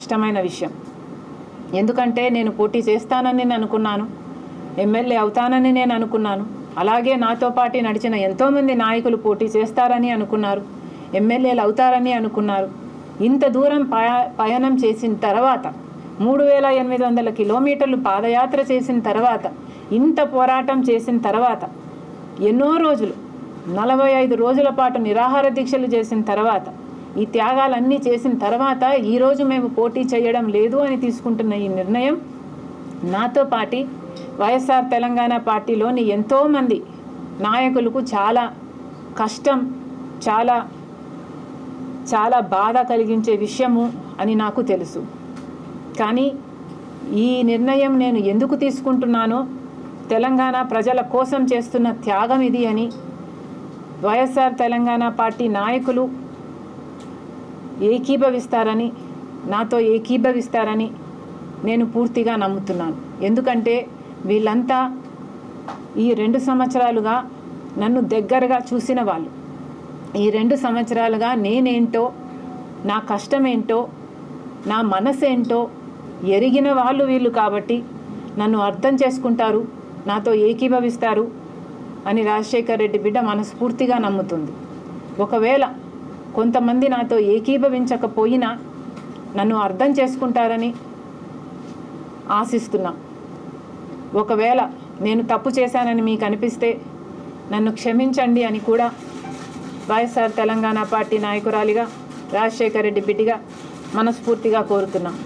ఇష్టమైన విషయం ఎందుకంటే నేను పోటీ చేస్తానని నేను అనుకున్నాను ఎమ్మెల్యే అవుతానని నేను అనుకున్నాను అలాగే నాతో పాటు నడిచిన ఎంతోమంది నాయకులు పోటీ చేస్తారని అనుకున్నారు ఎమ్మెల్యేలు అవుతారని అనుకున్నారు ఇంత దూరం పయ పయనం చేసిన తర్వాత మూడు వేల ఎనిమిది వందల కిలోమీటర్లు పాదయాత్ర చేసిన తర్వాత ఇంత పోరాటం చేసిన తర్వాత ఎన్నో రోజులు నలభై ఐదు రోజుల పాటు నిరాహార దీక్షలు చేసిన తర్వాత ఈ త్యాగాలన్నీ చేసిన తర్వాత ఈరోజు మేము పోటీ చేయడం లేదు అని తీసుకుంటున్న ఈ నిర్ణయం నాతో పాటి వైఎస్ఆర్ తెలంగాణ పార్టీలోని ఎంతోమంది నాయకులకు చాలా కష్టం చాలా చాలా బాధ కలిగించే విషయము అని నాకు తెలుసు కానీ ఈ నిర్ణయం నేను ఎందుకు తీసుకుంటున్నానో తెలంగాణ ప్రజల కోసం చేస్తున్న త్యాగం ఇది అని వైఎస్ఆర్ తెలంగాణ పార్టీ నాయకులు ఏకీభవిస్తారని నాతో ఏకీభవిస్తారని నేను పూర్తిగా నమ్ముతున్నాను ఎందుకంటే వీళ్ళంతా ఈ రెండు సంవత్సరాలుగా నన్ను దగ్గరగా చూసిన వాళ్ళు ఈ రెండు సంవత్సరాలుగా నేనేంటో నా కష్టమేంటో నా మనసేంటో ఎరిగిన వాళ్ళు వీళ్ళు కాబట్టి నన్ను అర్థం చేసుకుంటారు నాతో ఏకీభవిస్తారు అని రాజశేఖర్ రెడ్డి బిడ్డ మనస్ఫూర్తిగా నమ్ముతుంది ఒకవేళ కొంతమంది నాతో ఏకీభవించకపోయినా నన్ను అర్థం చేసుకుంటారని ఆశిస్తున్నా ఒకవేళ నేను తప్పు చేశానని మీకు అనిపిస్తే నన్ను క్షమించండి అని కూడా వైఎస్ఆర్ తెలంగాణ పార్టీ నాయకురాలిగా రాజశేఖర రెడ్డి బిడ్డిగా మనస్ఫూర్తిగా కోరుతున్నాం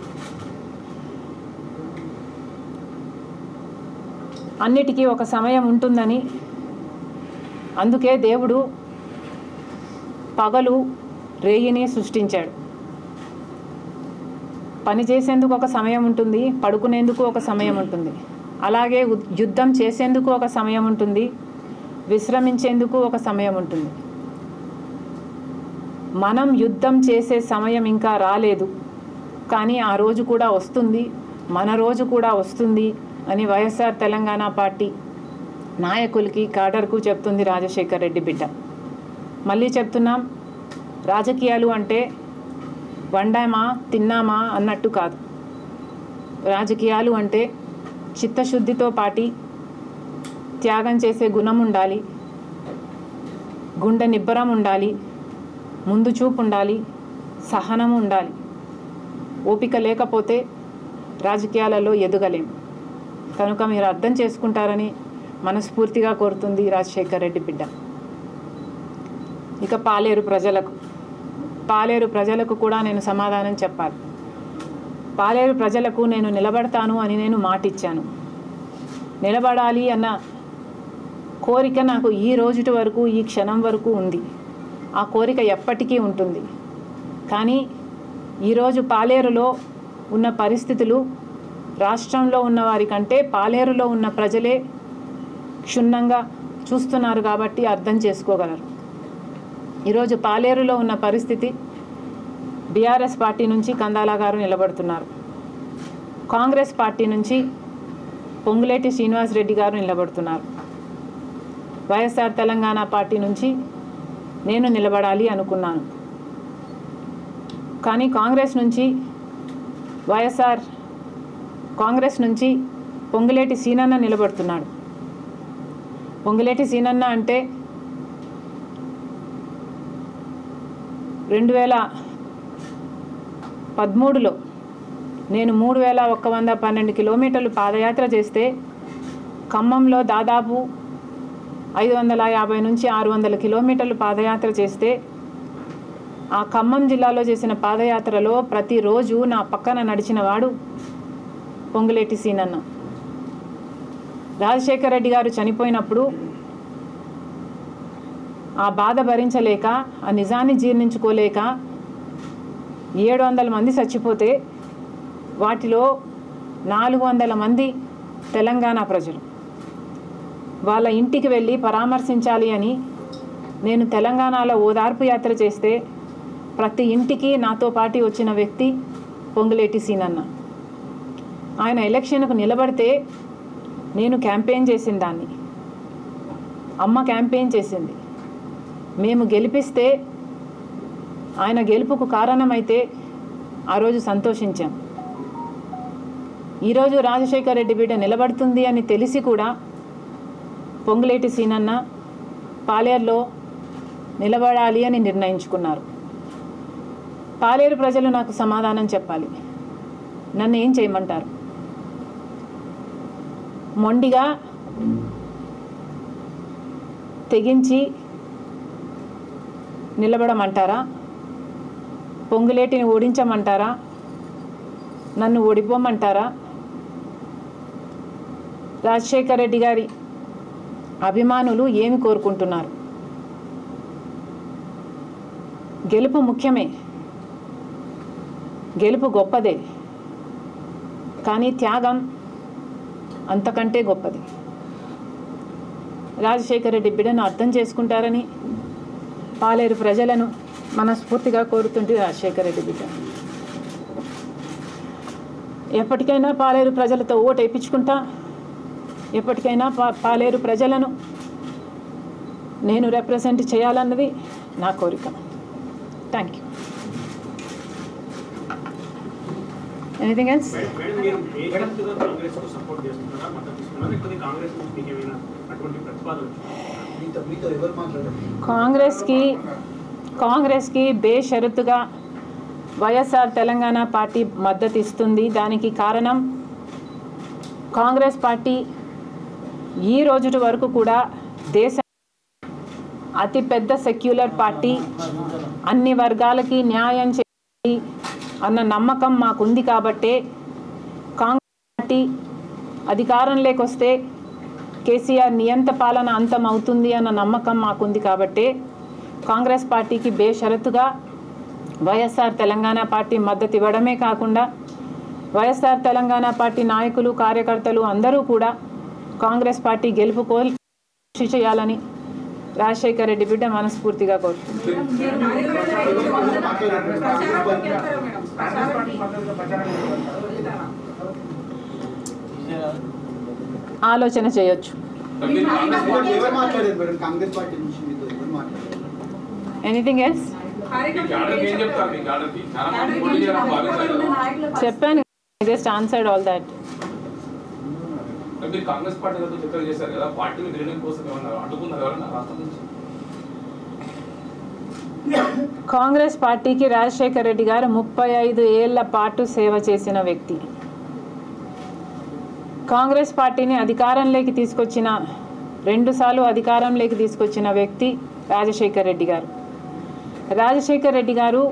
అన్నిటికీ ఒక సమయం ఉంటుందని అందుకే దేవుడు పగలు రేగిని సృష్టించాడు పని చేసేందుకు ఒక సమయం ఉంటుంది పడుకునేందుకు ఒక సమయం ఉంటుంది అలాగే ఉద్- యుద్ధం చేసేందుకు ఒక సమయం ఉంటుంది విశ్రమించేందుకు ఒక సమయం ఉంటుంది మనం యుద్ధం చేసే సమయం ఇంకా రాలేదు కానీ ఆ రోజు కూడా వస్తుంది మన రోజు కూడా వస్తుంది అని వైఎస్ఆర్ తెలంగాణ పార్టీ నాయకులకి కాడర్కు చెప్తుంది రాజశేఖర్ రెడ్డి బిడ్డ మళ్ళీ చెప్తున్నాం రాజకీయాలు అంటే వండామా తిన్నామా అన్నట్టు కాదు రాజకీయాలు అంటే చిత్తశుద్ధితో పాటి త్యాగం చేసే గుణం ఉండాలి గుండె నిబ్బరం ఉండాలి ముందు చూపు ఉండాలి సహనం ఉండాలి ఓపిక లేకపోతే రాజకీయాలలో ఎదగలేం కనుక మీరు అర్థం చేసుకుంటారని మనస్ఫూర్తిగా కోరుతుంది రాజశేఖర్ రెడ్డి బిడ్డ ఇక పాలేరు ప్రజలకు పాలేరు ప్రజలకు కూడా నేను సమాధానం చెప్పాలి పాలేరు ప్రజలకు నేను నిలబడతాను అని నేను మాటిచ్చాను నిలబడాలి అన్న కోరిక నాకు ఈ రోజుటి వరకు ఈ క్షణం వరకు ఉంది ఆ కోరిక ఎప్పటికీ ఉంటుంది కానీ ఈరోజు పాలేరులో ఉన్న పరిస్థితులు రాష్ట్రంలో ఉన్న వారి కంటే పాలేరులో ఉన్న ప్రజలే క్షుణ్ణంగా చూస్తున్నారు కాబట్టి అర్థం చేసుకోగలరు ఈరోజు పాలేరులో ఉన్న పరిస్థితి బీఆర్ఎస్ పార్టీ నుంచి కందాల గారు నిలబడుతున్నారు కాంగ్రెస్ పార్టీ నుంచి పొంగులేటి శ్రీనివాస్ రెడ్డి గారు నిలబడుతున్నారు వైఎస్ఆర్ తెలంగాణ పార్టీ నుంచి నేను నిలబడాలి అనుకున్నాను కానీ కాంగ్రెస్ నుంచి వైఎస్ఆర్ కాంగ్రెస్ నుంచి పొంగులేటి సీనన్న నిలబడుతున్నాడు పొంగులేటి సీనన్న అంటే రెండు వేల పదమూడులో నేను మూడు వేల ఒక్క వంద పన్నెండు కిలోమీటర్లు పాదయాత్ర చేస్తే ఖమ్మంలో దాదాపు ఐదు వందల యాభై నుంచి ఆరు వందల కిలోమీటర్లు పాదయాత్ర చేస్తే ఆ ఖమ్మం జిల్లాలో చేసిన పాదయాత్రలో ప్రతిరోజు నా పక్కన నడిచిన వాడు పొంగులేటి సీనన్న రాజశేఖర రెడ్డి గారు చనిపోయినప్పుడు ఆ బాధ భరించలేక ఆ నిజాన్ని జీర్ణించుకోలేక ఏడు వందల మంది చచ్చిపోతే వాటిలో నాలుగు వందల మంది తెలంగాణ ప్రజలు వాళ్ళ ఇంటికి వెళ్ళి పరామర్శించాలి అని నేను తెలంగాణలో ఓదార్పు యాత్ర చేస్తే ప్రతి ఇంటికి నాతో పాటు వచ్చిన వ్యక్తి పొంగులేటి సీనన్న ఆయన ఎలక్షన్కు నిలబడితే నేను క్యాంపెయిన్ చేసిన దాన్ని అమ్మ క్యాంపెయిన్ చేసింది మేము గెలిపిస్తే ఆయన గెలుపుకు కారణమైతే ఆ రోజు సంతోషించాం ఈరోజు రాజశేఖర్ రెడ్డి బిడ్డ నిలబడుతుంది అని తెలిసి కూడా పొంగులేటి సీనన్న పాలేరులో నిలబడాలి అని నిర్ణయించుకున్నారు పాలేరు ప్రజలు నాకు సమాధానం చెప్పాలి నన్ను ఏం చేయమంటారు మొండిగా తెగించి నిలబడమంటారా పొంగులేటిని ఓడించమంటారా నన్ను ఓడిపోమంటారా రాజశేఖర రెడ్డి గారి అభిమానులు ఏమి కోరుకుంటున్నారు గెలుపు ముఖ్యమే గెలుపు గొప్పదే కానీ త్యాగం అంతకంటే గొప్పది రాజశేఖర రెడ్డి బిడ్డను అర్థం చేసుకుంటారని పాలేరు ప్రజలను మనస్ఫూర్తిగా కోరుతుంటే రాజశేఖర రెడ్డి బిడ్డ ఎప్పటికైనా పాలేరు ప్రజలతో ఓటు వేయించుకుంటా ఎప్పటికైనా పా పాలేరు ప్రజలను నేను రిప్రజెంట్ చేయాలన్నది నా కోరిక thank you anything else madam మీరు బేషరతుగా కాంగ్రెస్ కు సపోర్ట్ చేస్తున్నారా మద్దతు ఇస్తున్నారా లేకపోతే కాంగ్రెస్ నుంచి మీకు ఏమైనా అటువంటి ప్రతిపాదన వచ్చిందా? మీతో మీతో ఎవరు మాట్లాడారు కాంగ్రెస్కి కాంగ్రెస్కి బేషరతుగా వైఎస్ఆర్ తెలంగాణ పార్టీ మద్దతు ఇస్తుంది దానికి కారణం కాంగ్రెస్ పార్టీ ఈ రోజుటి వరకు కూడా దేశ అతిపెద్ద సెక్యులర్ పార్టీ అన్ని వర్గాలకి న్యాయం చేయాలి అన్న నమ్మకం మాకుంది కాబట్టే కాంగ్రెస్ పార్టీ అధికారంలోకి వస్తే కేసీఆర్ నియంత పాలన అంతం అవుతుంది అన్న నమ్మకం మాకుంది కాబట్టే కాంగ్రెస్ పార్టీకి బేషరతుగా వైఎస్ఆర్ తెలంగాణ పార్టీ మద్దతు ఇవ్వడమే కాకుండా వైఎస్ఆర్ తెలంగాణ పార్టీ నాయకులు కార్యకర్తలు అందరూ కూడా కాంగ్రెస్ పార్టీ గెలుపు కోరి కృషి చేయాలని రాజశేఖర రెడ్డి బిడ్డ మనస్ఫూర్తిగా కోరుతుంది ఆలోచన చేయొచ్చు మీతో ఎవరు మాట్లాడారు మేడం కాంగ్రెస్ పార్టీ నుంచి మీతో ఎవరు మాట్లాడారు ఎనీథింగ్ ఎల్స్ మీ క్యాడర్కి ఏం చెప్తారు మీ క్యాడర్కి చాలా మంది పోటీ చేయాలని భావించారు కదా. చెప్పాను జస్ట్ ఆన్సర్డ్ ఆల్ దాట్ మరి మీరు కాంగ్రెస్ పార్టీ దగ్గర చర్చలు చేశారు కదా పార్టీని విలీనం కోసం ఏమన్నా అడ్డుకున్నారు ఎవరన్నా రాష్ట్రం నుంచి కాంగ్రెస్ పార్టీకి రాజశేఖర్ రెడ్డి గారు ముప్పై ఐదు ఏళ్ల పాటు సేవ చేసిన వ్యక్తి కాంగ్రెస్ పార్టీని అధికారంలోకి తీసుకొచ్చిన రెండుసార్లు అధికారంలోకి తీసుకొచ్చిన వ్యక్తి రాజశేఖర్ రెడ్డి గారు రాజశేఖర్ రెడ్డి గారు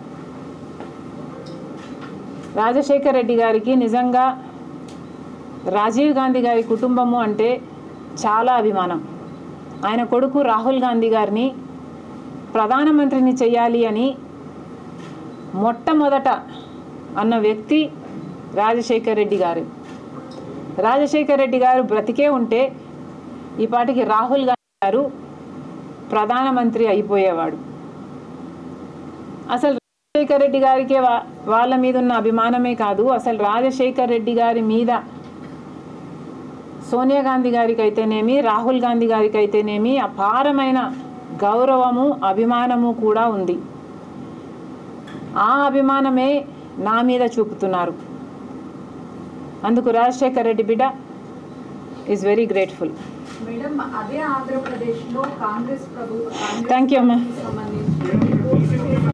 రాజశేఖర్ రెడ్డి గారికి నిజంగా రాజీవ్ గాంధీ గారి కుటుంబము అంటే చాలా అభిమానం ఆయన కొడుకు రాహుల్ గాంధీ గారిని ప్రధానమంత్రిని చేయాలి అని మొట్టమొదట అన్న వ్యక్తి రాజశేఖర్ రెడ్డి గారు రాజశేఖర్ రెడ్డి గారు బ్రతికే ఉంటే ఈ పాటికి రాహుల్ గాంధీ గారు ప్రధానమంత్రి అయిపోయేవాడు అసలు రాజశేఖర్ రెడ్డి గారికే వా- వాళ్ళ మీద ఉన్న అభిమానమే కాదు అసలు రాజశేఖర్ రెడ్డి గారి మీద సోనియా గాంధీ గారికి అయితేనేమి రాహుల్ గాంధీ గారికి అయితేనేమి అపారమైన గౌరవము అభిమానము కూడా ఉంది ఆ అభిమానమే నా మీద చూపుతున్నారు అందుకు రాజశేఖర్ రెడ్డి బిడ్డ ఈజ్ వెరీ గ్రేట్ఫుల్ మేడం అదే ఆంధ్రప్రదేశ్ లో కాంగ్రెస్ ప్రభు Thank you, అమ్మా. సంబంధించి